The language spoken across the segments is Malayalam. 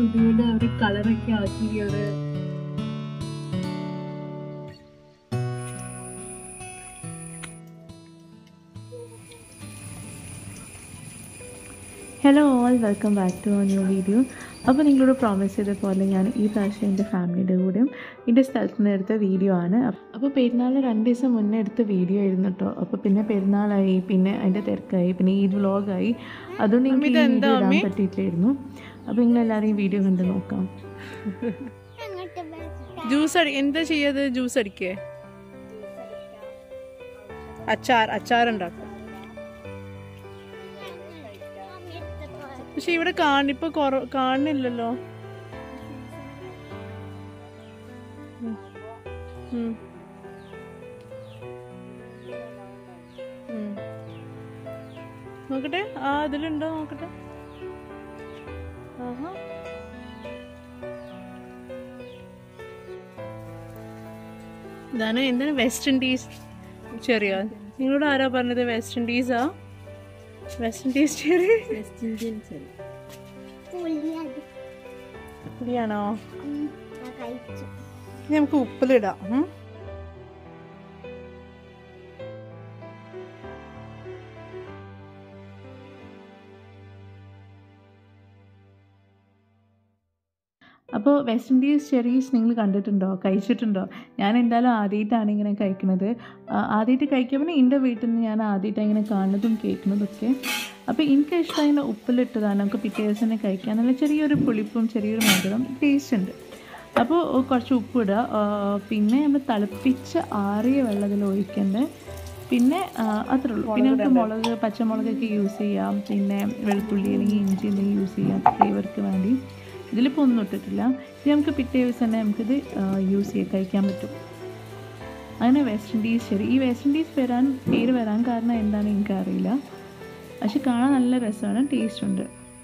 ഇതുകൊണ്ട് അവർ കളറൊക്കെ ആക്കിയാണ് hello all welcome back to a new video അപ്പോൾ നിങ്ങളോട് പ്രോമിസ് ചെയ്ത പോലെ ഞാൻ ഈ പ്രാവശ്യം എൻ്റെ ഫാമിലിയുടെ കൂടെയും എൻ്റെ സ്ഥലത്ത് നിന്ന് എടുത്ത വീഡിയോ ആണ് അപ്പോൾ പെരുന്നാൾ രണ്ട് ദിവസം മുന്നേ എടുത്ത വീഡിയോ ആയിരുന്നു കേട്ടോ അപ്പോൾ പിന്നെ പെരുന്നാളായി പിന്നെ അതിൻ്റെ തിരക്കായി പിന്നെ ഈദ് വ്ളോഗായി അതുകൊണ്ട് എനിക്ക് ഈ വീഡിയോ ഇടാൻ പറ്റിയിട്ടില്ലായിരുന്നു അപ്പോൾ നിങ്ങളെല്ലാവരും ഈ വീഡിയോ കണ്ട് നോക്കാം ജ്യൂസ് അടി എന്താ ചെയ്യത് ജ്യൂസ് അടിക്കേ അച്ചാർ അച്ചാർ ഉണ്ടാക്കും പക്ഷെ ഇവിടെ കാണിപ്പോ കൊറ കാണുന്നില്ലല്ലോ ഉം. ഉം. ഉം. നോക്കട്ടെ ആ അതിലുണ്ടോ നോക്കട്ടെ ആഹാ ഇതാണ് എന്താണ് വെസ്റ്റ് ഇൻഡീസ് ചെറിയ നിങ്ങളോട് ആരാ പറഞ്ഞത് വെസ്റ്റ് ഇൻഡീസാ വെസ്റ്റ് ഇൻഡീസ് ചെറിയ വെസ്റ്റ് ഇന്ത്യൻ ചെറി പുളിയാണോ ഇനി നമുക്ക് ഉപ്പിലിടാം ഉം. അപ്പോൾ വെസ്റ്റ് ഇൻഡീസ് ചെറീസ് നിങ്ങൾ കണ്ടിട്ടുണ്ടോ കഴിച്ചിട്ടുണ്ടോ ഞാൻ എന്തായാലും ആദ്യമായിട്ടാണ് ഇങ്ങനെ കഴിക്കുന്നത് ആദ്യമായിട്ട് കഴിക്കുമ്പോൾ എൻ്റെ വീട്ടിൽ നിന്ന് ഞാൻ ആദ്യമായിട്ടാണ് ഇങ്ങനെ കാണുന്നതും കേൾക്കുന്നതൊക്കെ അപ്പോൾ എനിക്ക് ഇഷ്ടം ഇങ്ങനെ ഉപ്പിലിട്ടതാണ് നമുക്ക് പിറ്റേ ദിവസം തന്നെ കഴിക്കാൻ നല്ല ചെറിയൊരു പുളിപ്പും ചെറിയൊരു മധുരം ടേസ്റ്റ് ഉണ്ട് അപ്പോൾ കുറച്ച് ഉപ്പിടുക ആ, പിന്നെ നമ്മൾ തിളപ്പിച്ച് ആറിയ വെള്ളത്തിൽ ഒഴിക്കേണ്ടത് പിന്നെ ആ, അത്രേ ഉള്ളൂ പിന്നെ നമുക്ക് മുളക് പച്ചമുളകൊക്കെ യൂസ് ചെയ്യാം പിന്നെ വെളുത്തുള്ളി അല്ലെങ്കിൽ ഇഞ്ചി എന്തെങ്കിലും യൂസ് ചെയ്യാം ഫ്ലേവർക്ക് വേണ്ടി ഇതിലിപ്പോൾ ഒന്നും ഇട്ടിട്ടില്ല ഇനി നമുക്ക് പിറ്റേ ദിവസം തന്നെ നമുക്കിത് യൂസ് ചെയ്യാൻ കഴിക്കാൻ പറ്റും അങ്ങനെ വെസ്റ്റ് ഇൻഡീസ് ശരി ഈ വെസ്റ്റ് ഇൻഡീസ് വരാൻ പേര് വരാൻ കാരണം എന്താണെന്ന് എനിക്കറിയില്ല പക്ഷെ കാണാൻ നല്ല രസമാണ് ടേസ്റ്റ് ഉണ്ട്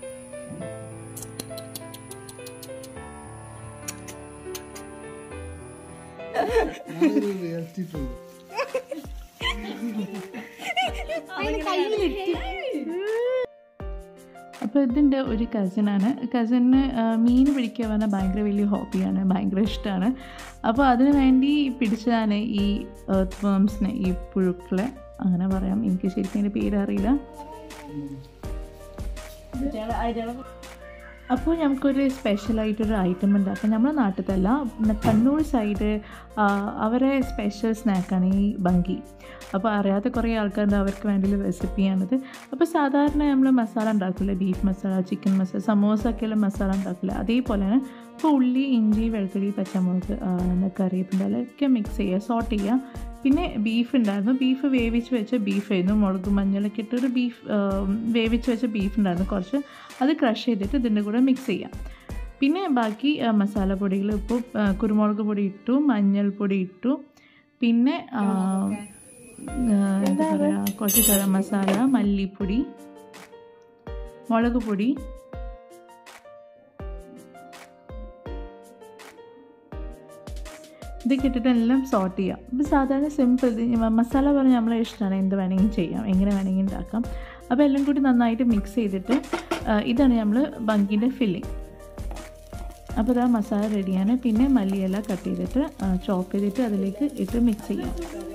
അപ്പോൾ ഇതിൻ്റെ ഒരു കസിനാണ് കസിന് മീൻ പിടിക്കുക പറഞ്ഞാൽ ഭയങ്കര വലിയ ഹോബിയാണ് ഭയങ്കര ഇഷ്ടമാണ് അപ്പോൾ അതിന് വേണ്ടി പിടിച്ചതാണ് ഈ എർത്ത് വേംസിനെ ഈ പുഴുക്കളെ അങ്ങനെ പറയാം എനിക്ക് ശരിക്കും അതിൻ്റെ പേര് അറിയില്ല അപ്പോൾ നമുക്കൊരു സ്പെഷ്യലായിട്ടൊരു ഐറ്റം ഉണ്ട് അപ്പോൾ നമ്മുടെ നാട്ടിലല്ല പിന്നെ കണ്ണൂർ സൈഡ് അവരെ സ്പെഷ്യൽ സ്നാക്കാണ് ഈ ബങ്കി അപ്പോൾ അറിയാത്ത കുറേ ആൾക്കാരുണ്ട് അവർക്ക് വേണ്ടിയുള്ള റെസിപ്പിയാണിത് അപ്പോൾ സാധാരണ നമ്മൾ മസാല ഉണ്ടാക്കില്ലേ ബീഫ് മസാല ചിക്കൻ മസാല സമോസ ഒക്കെയുള്ള മസാല ഉണ്ടാക്കില്ല അതേപോലെയാണ് ഇപ്പോൾ ഉള്ളി ഇഞ്ചി വെളുത്തുള്ളി പച്ചമുളക് ആ, കറിവേപ്പിൻ്റെ അതൊക്കെ മിക്സ് ചെയ്യുക സോട്ട് ചെയ്യുക പിന്നെ ബീഫ് ഉണ്ടായിരുന്നു ബീഫ് വേവിച്ച് വെച്ച ബീഫായിരുന്നു മുളക് മഞ്ഞളൊക്കെ ഇട്ടൊരു ബീഫ് ആ, വേവിച്ച് വെച്ച ബീഫ് ഉണ്ടായിരുന്നു കുറച്ച് അത് ക്രഷ് ചെയ്തിട്ട് ഇതിൻ്റെ കൂടെ മിക്സ് ചെയ്യാം പിന്നെ ബാക്കി ആ, മസാലപ്പൊടികൾ ഇപ്പോൾ ആ, കുരുമുളക് പൊടി ഇട്ടു മഞ്ഞൾപ്പൊടി ഇട്ടു പിന്നെ ആ, ആ, എന്താ പറയുക കുറച്ച് ഗരം മസാല മല്ലിപ്പൊടി മുളക് പൊടി ഇതൊക്കെ ഇട്ടിട്ട് എല്ലാം സോട്ട് ചെയ്യാം ഇപ്പോൾ സാധാരണ സിമ്പിൾ മസാല പറഞ്ഞാൽ നമ്മളെ ഇഷ്ടമാണ് എന്ത് വേണമെങ്കിലും ചെയ്യാം എങ്ങനെ വേണമെങ്കിലും ഉണ്ടാക്കാം അപ്പോൾ എല്ലാം കൂടി നന്നായിട്ട് മിക്സ് ചെയ്തിട്ട് ആ, ഇതാണ് നമ്മൾ ബങ്കിൻ്റെ ഫില്ലിങ് അപ്പോൾ ഇതാ മസാല റെഡിയാണ് പിന്നെ മല്ലിയില കട്ട് ചെയ്തിട്ട് ചോപ്പ് ചെയ്തിട്ട് അതിലേക്ക് ഇട്ട് മിക്സ് ചെയ്യാം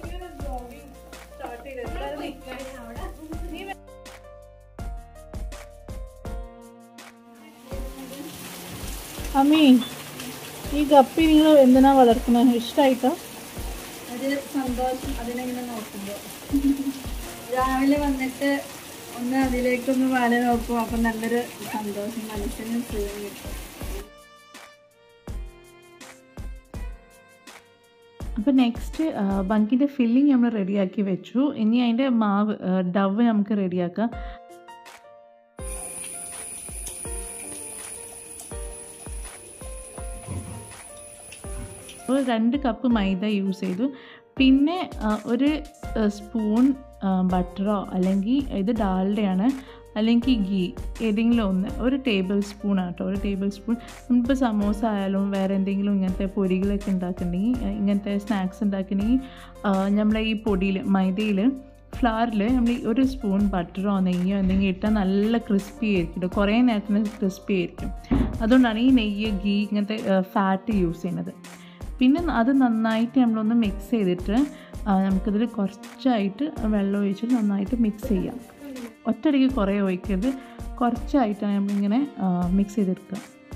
അമ്മി ഈ ഗപ്പി നിങ്ങൾ എന്തിനാ വളർത്തുന്നത് ഇഷ്ടമായിട്ടോ ഒരു സന്തോഷം അതിനെങ്ങനെ നോക്കുമ്പോൾ രാവിലെ വന്നിട്ട് ഒന്ന് അതിലേക്കൊന്ന് വല നോക്കും അപ്പൊ നല്ലൊരു സന്തോഷം മനസ്സിന് സുഖം കിട്ടും അപ്പോൾ നെക്സ്റ്റ് ബങ്കിൻ്റെ ഫില്ലിങ് നമ്മൾ റെഡിയാക്കി വെച്ചു ഇനി അതിൻ്റെ മാവ് ഡവ് നമുക്ക് റെഡിയാക്കാം അപ്പോൾ രണ്ട് കപ്പ് മൈദ യൂസ് ചെയ്തു പിന്നെ ആ, ഒരു സ്പൂൺ ബട്ടറോ അല്ലെങ്കിൽ ഇത് ഡാൽഡയാണ് അല്ലെങ്കിൽ ഗീ ഏതെങ്കിലും ഒന്ന് ഒരു ടേബിൾ സ്പൂൺ ആട്ടോ ഒരു ടേബിൾ സ്പൂൺ നമ്മളിപ്പോൾ സമോസ ആയാലും വേറെ എന്തെങ്കിലും ഇങ്ങനത്തെ പൊരികളൊക്കെ ഉണ്ടാക്കുന്നുണ്ടെങ്കിൽ ഇങ്ങനത്തെ സ്നാക്സ് ഉണ്ടാക്കുന്നുണ്ടെങ്കിൽ നമ്മളെ ഈ പൊടിയിൽ മൈദയിൽ ഫ്ലവറിൽ നമ്മൾ ഈ ഒരു സ്പൂൺ ബട്ടറോ നെയ്യോ എന്തെങ്കിലും ഇട്ടാൽ നല്ല ക്രിസ്പി ആയിരിക്കും ട്ടോ. കുറേ നേരത്തിന് ക്രിസ്പി ആയിരിക്കും അതുകൊണ്ടാണ് ഈ നെയ്യ് ഗീ ഇങ്ങനത്തെ ഫാറ്റ് യൂസ് ചെയ്യുന്നത് പിന്നെ അത് നന്നായിട്ട് നമ്മളൊന്ന് മിക്സ് ചെയ്തിട്ട് ആ, നമുക്കിതിൽ കുറച്ചായിട്ട് വെള്ളം ഒഴിച്ചിട്ട് നന്നായിട്ട് മിക്സ് ചെയ്യാം ഒറ്റയടിക്ക് കുറേ ഒഴിക്കരുത് കുറച്ചായിട്ടാണ് നമ്മളിങ്ങനെ മിക്സ് ചെയ്തെടുക്കുക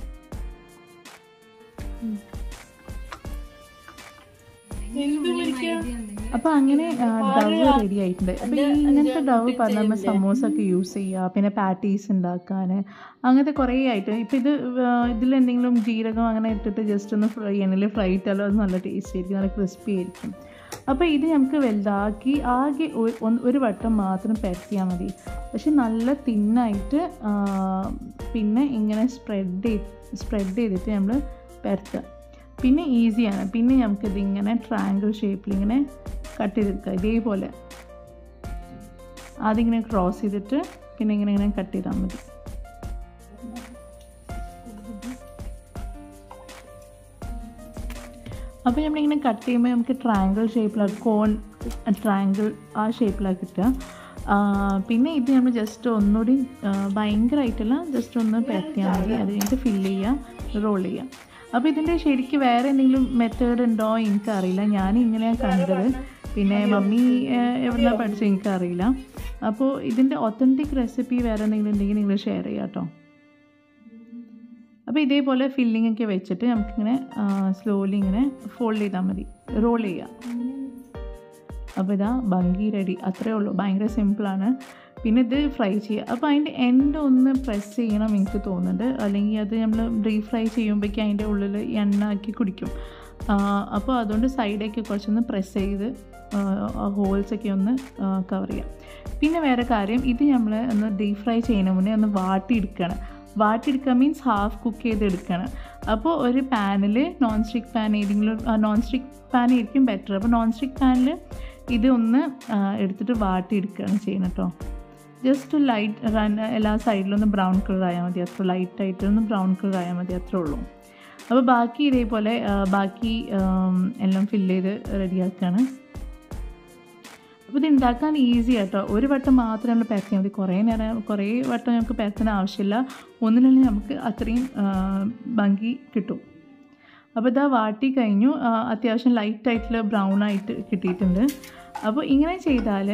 അപ്പോൾ അങ്ങനെ ഡവ് റെഡി ആയിട്ടുണ്ട് അപ്പോൾ ഈ ഇങ്ങനത്തെ ഡവ് പറഞ്ഞാൽ നമ്മൾ സമോസ ഒക്കെ യൂസ് ചെയ്യുക പിന്നെ പാറ്റീസ് ഉണ്ടാക്കാൻ അങ്ങനത്തെ കുറേ ആയിട്ട് ഇപ്പോൾ ഇത് ഇതിൽ എന്തെങ്കിലും ജീരകം അങ്ങനെ ഇട്ടിട്ട് ജസ്റ്റ് ഒന്ന് ഫ്രൈ എണ്ണയിൽ ഫ്രൈ ഇട്ടാലോ അത് നല്ല ടേസ്റ്റ് ആയിരിക്കും നല്ല ക്രിസ്പി ആയിരിക്കും അപ്പോൾ ഇത് നമുക്ക് വലുതാക്കി ആകെ ഒ- ഒന്ന് ഒരു വട്ടം മാത്രം പരത്തിയാൽ മതി പക്ഷെ നല്ല തിന്നായിട്ട് പിന്നെ ഇങ്ങനെ സ്പ്രെഡ് ചെയ്ത് സ്പ്രെഡ് ചെയ്തിട്ട് നമ്മൾ പരത്തുക പിന്നെ ഈസിയാണ് പിന്നെ നമുക്കിത് ഇങ്ങനെ ട്രയാങ്കിൾ ഷേപ്പിൽ ഇങ്ങനെ കട്ട് ചെയ്തെടുക്കുക ഇതേപോലെ ആദ്യം ഇങ്ങനെ ക്രോസ് ചെയ്തിട്ട് പിന്നെ ഇങ്ങനെ ഇങ്ങനെ കട്ട് ചെയ്താൽ മതി അപ്പോൾ നമ്മളിങ്ങനെ കട്ട് ചെയ്യുമ്പോൾ നമുക്ക് ട്രയാങ്കിൾ ഷേപ്പിലാക്കി കോൺ ട്രയാങ്കിൾ ആ ഷേപ്പിലാക്കി കിട്ടുക ആ, പിന്നെ ഇത് നമ്മൾ ജസ്റ്റ് ഒന്നുകൂടി ആ, ഭയങ്കരമായിട്ടല്ല ജസ്റ്റ് ഒന്ന് പരത്തിയാൽ മതി അത് കഴിഞ്ഞിട്ട് ഫില്ല് ചെയ്യുക റോൾ ചെയ്യുക അപ്പോൾ ഇതിൻ്റെ ശരിക്ക് വേറെ എന്തെങ്കിലും മെത്തേഡ് ഉണ്ടോ എനിക്കറിയില്ല ഞാൻ ഇങ്ങനെയാണ് കണ്ടത് പിന്നെ മമ്മി എവിടുന്നാണ് പഠിച്ചത് എനിക്കറിയില്ല അപ്പോൾ ഇതിൻ്റെ ഒത്തൻറ്റിക് റെസിപ്പി വേറെ എന്തെങ്കിലും ഉണ്ടെങ്കിൽ നിങ്ങൾ ഷെയർ ചെയ്യാം കേട്ടോ അപ്പോൾ ഇതേപോലെ ഫില്ലിംഗ് ഒക്കെ വെച്ചിട്ട് നമുക്കിങ്ങനെ സ്ലോലി ഇങ്ങനെ ഫോൾഡ് ചെയ്താൽ മതി റോൾ ചെയ്യുക അപ്പോൾ ഇതാ ഭംഗി റെഡി അത്രേ ഉള്ളൂ ഭയങ്കര സിമ്പിളാണ് പിന്നെ ഇത് ഫ്രൈ ചെയ്യുക അപ്പോൾ അതിൻ്റെ എൻഡ് ഒന്ന് പ്രസ് ചെയ്യണം എനിക്ക് തോന്നുന്നുണ്ട് അല്ലെങ്കിൽ അത് നമ്മൾ ഡീപ് ഫ്രൈ ചെയ്യുമ്പോഴേക്കും അതിൻ്റെ ഉള്ളിൽ എണ്ണ ആക്കി കുടിക്കും അപ്പോൾ അതുകൊണ്ട് സൈഡൊക്കെ കുറച്ചൊന്ന് പ്രസ് ചെയ്ത് ഹോൾസൊക്കെ ഒന്ന് കവർ ചെയ്യാം പിന്നെ വേറെ കാര്യം ഇത് നമ്മൾ ഒന്ന് ഡീപ് ഫ്രൈ ചെയ്യുന്ന മുന്നേ ഒന്ന് വാട്ടിയെടുക്കണം വാട്ടിയെടുക്കുക മീൻസ് ഹാഫ് കുക്ക് ചെയ്തെടുക്കണം അപ്പോൾ ഒരു പാനിൽ നോൺ സ്റ്റിക്ക് പാൻ ഏതെങ്കിലും നോൺ സ്റ്റിക്ക് പാൻ ആയിരിക്കും ബെറ്റർ അപ്പോൾ നോൺ സ്റ്റിക്ക് പാനിൽ ഇത് ഒന്ന് ആ, എടുത്തിട്ട് വാട്ടിയെടുക്കുകയാണ് ചെയ്യുന്നത് കേട്ടോ ജസ്റ്റ് ലൈറ്റ് റൺ എല്ലാ സൈഡിലും ഒന്ന് ബ്രൗൺ കളർ ആയാൽ മതി അത്ര ലൈറ്റായിട്ട് ഒന്ന് ബ്രൗൺ കളർ ആയാൽ മതി അത്രേ ഉള്ളൂ അപ്പോൾ ബാക്കി ഇതേപോലെ ആ, ബാക്കി ആം, എല്ലാം ഫില്ല് ചെയ്ത് റെഡിയാക്കുകയാണ് അപ്പോൾ ഇത് ഉണ്ടാക്കാൻ ഈസി ആട്ടോ ഒരു വട്ടം മാത്രം നമ്മൾ പരത്തിയാൽ മതി കുറേ നേരം കുറേ വട്ടം നമുക്ക് പരത്തേണ്ട ആവശ്യമില്ല ഒന്നിനുള്ളിൽ നമുക്ക് അത്രയും ആ, ഭംഗി കിട്ടും അപ്പോൾ ഇതാ വാട്ടി കഴിഞ്ഞു ആ, അത്യാവശ്യം ലൈറ്റ് ആയിട്ടുള്ള ബ്രൗൺ ആയിട്ട് കിട്ടിയിട്ടുണ്ട് അപ്പോൾ ഇങ്ങനെ ചെയ്താൽ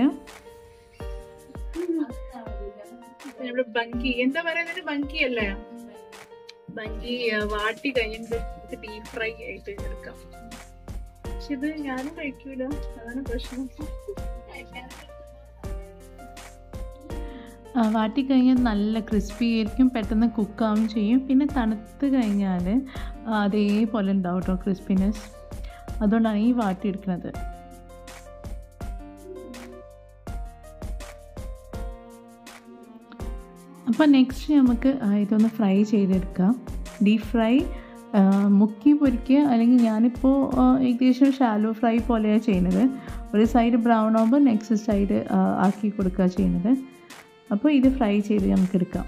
നമ്മുടെ ബങ്കി എന്താ പറയുന്നത് ബങ്കി അല്ലേ ബങ്കി ആ, വാട്ടി കഴിഞ്ഞിട്ട് ഡീപ് ഫ്രൈ ആയിട്ട് എടുക്കാം പക്ഷെ ഇത് ഞാനും കഴിക്കൂല അതാണ് പ്രശ്നം ആ, വാട്ടി കഴിഞ്ഞാൽ നല്ല ക്രിസ്പി ആയിരിക്കും പെട്ടെന്ന് കുക്കാവും ചെയ്യും പിന്നെ തണുത്ത് കഴിഞ്ഞാൽ അതേപോലെ ഉണ്ടാവും കേട്ടോ ക്രിസ്പിനെസ് അതുകൊണ്ടാണ് ഈ വാട്ടി എടുക്കുന്നത് അപ്പോൾ നെക്സ്റ്റ് നമുക്ക് ആ, ഇതൊന്ന് ഫ്രൈ ചെയ്തെടുക്കാം ഡീപ് ഫ്രൈ ആ, മുക്കി പൊരിക്കുക അല്ലെങ്കിൽ ഞാനിപ്പോൾ ആ, ഏകദേശം ഷാലോ ഫ്രൈ പോലെയാണ് ചെയ്യുന്നത് ഒരു സൈഡ് ബ്രൗൺ ആകുമ്പോൾ നെക്സ്റ്റ് സൈഡ് ആക്കി കൊടുക്കുക ചെയ്യുന്നത് അപ്പോൾ ഇത് ഫ്രൈ ചെയ്ത് നമുക്ക് എടുക്കാം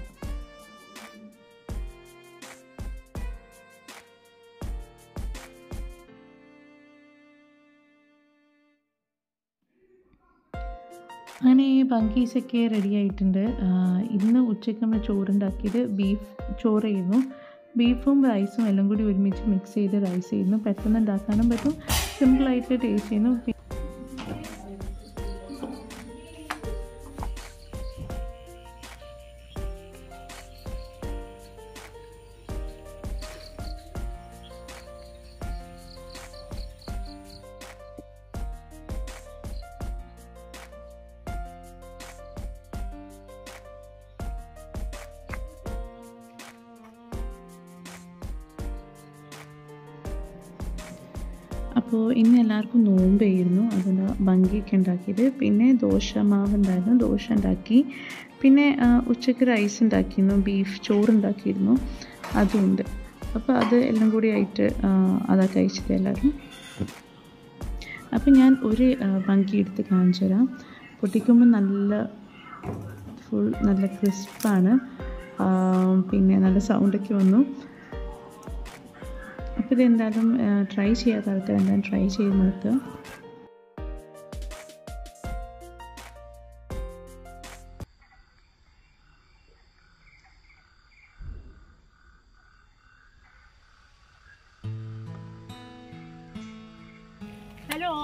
അങ്ങനെ ബങ്കീസൊക്കെ റെഡി ആയിട്ടുണ്ട് ആ, ഇന്ന് ഉച്ചയ്ക്ക് നമ്മൾ ചോറുണ്ടാക്കിയത് ബീഫ് ചോറായിരുന്നു ബീഫും റൈസും എല്ലാം കൂടി ഒരുമിച്ച് മിക്സ് ചെയ്ത് റൈസ് ചെയ്യുന്നു പെട്ടെന്ന് ഉണ്ടാക്കാനും പറ്റും സിമ്പിളായിട്ട് ടേസ്റ്റ് ചെയ്യുന്നു പി- അപ്പോൾ ഇന്ന് എല്ലാവർക്കും നോമ്പായിരുന്നു അതുകൊണ്ട് ഭംഗിയൊക്കെ ഉണ്ടാക്കിയത് പിന്നെ ദോശ മാവ് ഉണ്ടായിരുന്നു ദോശ ഉണ്ടാക്കി പിന്നെ ആ, ഉച്ചയ്ക്ക് റൈസ് ഉണ്ടാക്കിയിരുന്നു ബീഫ് ചോറ് ഉണ്ടാക്കിയിരുന്നു അതുണ്ട് അപ്പോൾ അത് എല്ലാം കൂടി ആയിട്ട് ആ, അതാ കഴിച്ചത് എല്ലാവരും അപ്പോൾ ഞാൻ ഒരു ആ, ഭംഗി എടുത്ത് കാണിച്ചു തരാം പൊട്ടിക്കുമ്പോൾ നല്ല ഫുൾ നല്ല ക്രിസ്പാണ് പിന്നെ നല്ല സൗണ്ടൊക്കെ വന്നു അപ്പോൾ ഇതെന്തായാലും ട്രൈ ചെയ്യാത്ത ആൾക്കാർ എന്തായാലും ട്രൈ ചെയ്ത് നോക്കുക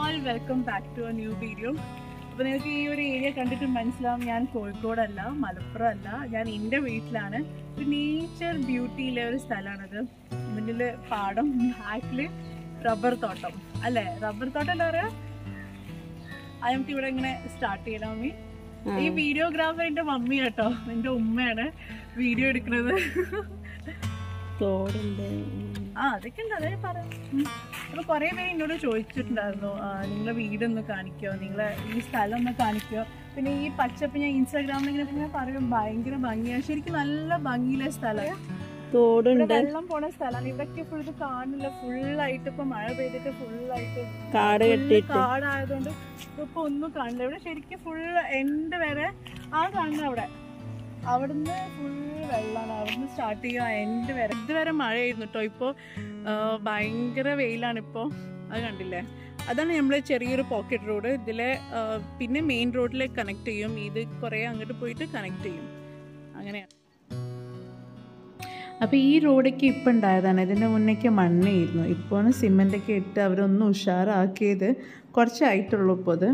all welcome back to a new video അപ്പോൾ നിങ്ങൾക്ക് ഈ ഒരു ഏരിയ കണ്ടിട്ട് മനസ്സിലാവും ഞാൻ കോഴിക്കോടല്ല മലപ്പുറം അല്ല ഞാൻ എൻ്റെ വീട്ടിലാണ് ഒരു നേച്ചർ ബ്യൂട്ടിയിലെ ഒരു സ്ഥലമാണിത് മുന്നിൽ പാടം ബാക്കിൽ റബ്ബർ തോട്ടം അല്ലേ റബ്ബർ തോട്ടം എന്താ പറയുക അത് നമുക്ക് ഇവിടെ ഇങ്ങനെ സ്റ്റാർട്ട് ചെയ്യണം മമ്മി ഈ വീഡിയോഗ്രാഫർ എൻ്റെ മമ്മി കേട്ടോ എൻ്റെ ഉമ്മയാണ് വീഡിയോ എടുക്കുന്നത് തോടുണ്ട് ആ അതൊക്കെ ഉണ്ട് അതേ പറയാം അപ്പൊ കുറെ പേര് എന്നോട് ചോദിച്ചിട്ടുണ്ടായിരുന്നു ആ, നിങ്ങളെ വീടൊന്ന് കാണിക്കോ നിങ്ങളെ ഈ സ്ഥലം ഒന്ന് കാണിക്കോ പിന്നെ ഈ പച്ചപ്പ് ഞാൻ ഇൻസ്റ്റാഗ്രാമിൽ ഇങ്ങനെ ഇങ്ങനെ പറയും ഭയങ്കര ഭംഗിയാണ് ശരിക്കും നല്ല ഭംഗിയിലെ സ്ഥലം തോടുണ്ട് വെള്ളം പോണ സ്ഥലമാണ് ഇവിടൊക്കെ ഫുൾ ഇത് കാണില്ല ഫുള്ളായിട്ട് ഇപ്പൊ മഴ പെയ്തിട്ട് ഫുള്ളായിട്ട് കാട് കെട്ടിയിട്ട് കാടായതുകൊണ്ട് ഇപ്പൊ ഒന്നും കാണില്ല ഇവിടെ ശരിക്കും ഫുൾ എൻഡ് വരെ ആ കാണുന്ന അവിടെ അവിടുന്ന് ഫുൾ വെള്ളമാണ് അവിടുന്ന് സ്റ്റാർട്ട് ചെയ്യുക എൻഡ് വരെ ഇതുവരെ മഴയായിരുന്നു കേട്ടോ ഇപ്പോൾ ഭയങ്കര വെയിലാണ് ഇപ്പോൾ അത് കണ്ടില്ലേ അതാണ് നമ്മൾ ചെറിയൊരു പോക്കറ്റ് റോഡ് ഇതിലെ ആ, പിന്നെ മെയിൻ റോഡിലേക്ക് കണക്ട് ചെയ്യും ഇത് കുറേ അങ്ങോട്ട് പോയിട്ട് കണക്ട് ചെയ്യും അങ്ങനെയാണ് അപ്പോൾ ഈ റോഡൊക്കെ ഇപ്പം ഉണ്ടായതാണ് ഇതിൻ്റെ മുന്നേക്ക് മണ്ണായിരുന്നു ഇപ്പോൾ സിമെൻ്റൊക്കെ ഇട്ട് അവരൊന്ന് ഉഷാറാക്കിയത് കുറച്ചായിട്ടുള്ളൂ ഇപ്പോൾ അത്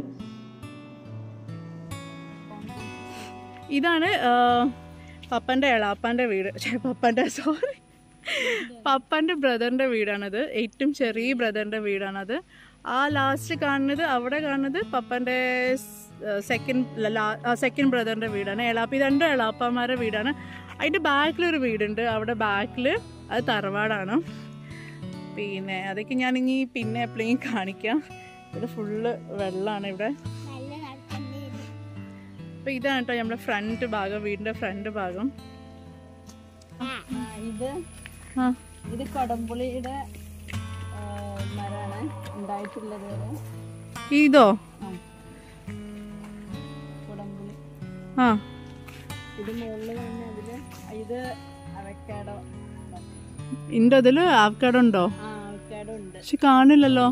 ഇതാണ് ആ, പപ്പൻ്റെ എളാപ്പാൻ്റെ വീട് ഛെ, പപ്പൻ്റെ സോറി പപ്പൻ്റെ ബ്രദറിൻ്റെ വീടാണത് ഏറ്റവും ചെറിയ ബ്രദറിൻ്റെ വീടാണത് ആ ലാസ്റ്റ് കാണുന്നത് അവിടെ കാണുന്നത് പപ്പൻ്റെ സെക്കൻഡ് സെക്കൻഡ് ബ്രദറിൻ്റെ വീടാണ് എളാപ്പ ഇത് രണ്ടും എളാപ്പന്മാരുടെ വീടാണ് അതിൻ്റെ ബാക്കിലൊരു വീടുണ്ട് അവിടെ ബാക്കിൽ അത് തറവാടാണ് പിന്നെ അതൊക്കെ ഞാനിനി പിന്നെ എപ്പോഴെങ്കിലും കാണിക്കാം ഇവിടെ ഫുള്ള് വെള്ളമാണ് ഇവിടെ അപ്പൊ ഇതാണ് കേട്ടോ നമ്മുടെ ഫ്രണ്ട് ഭാഗം വീടിന്റെ ഫ്രണ്ട് ഭാഗം ഇത് ആ ഇത് കൊടംപുളിയുടെ ആ, മരമാണ് ഉണ്ടായിട്ടുള്ളത് വരെ ഇതോ ആ കൊടംപുളി ആ ഇത് മുകളിൽ തന്നെ അതില് ഇത് അവക്കാടോ ഇന്റെ അതില് ആവക്കാട് ഉണ്ടോ ആ അവക്കാടോ ഉണ്ട് പക്ഷെ കാണില്ലല്ലോ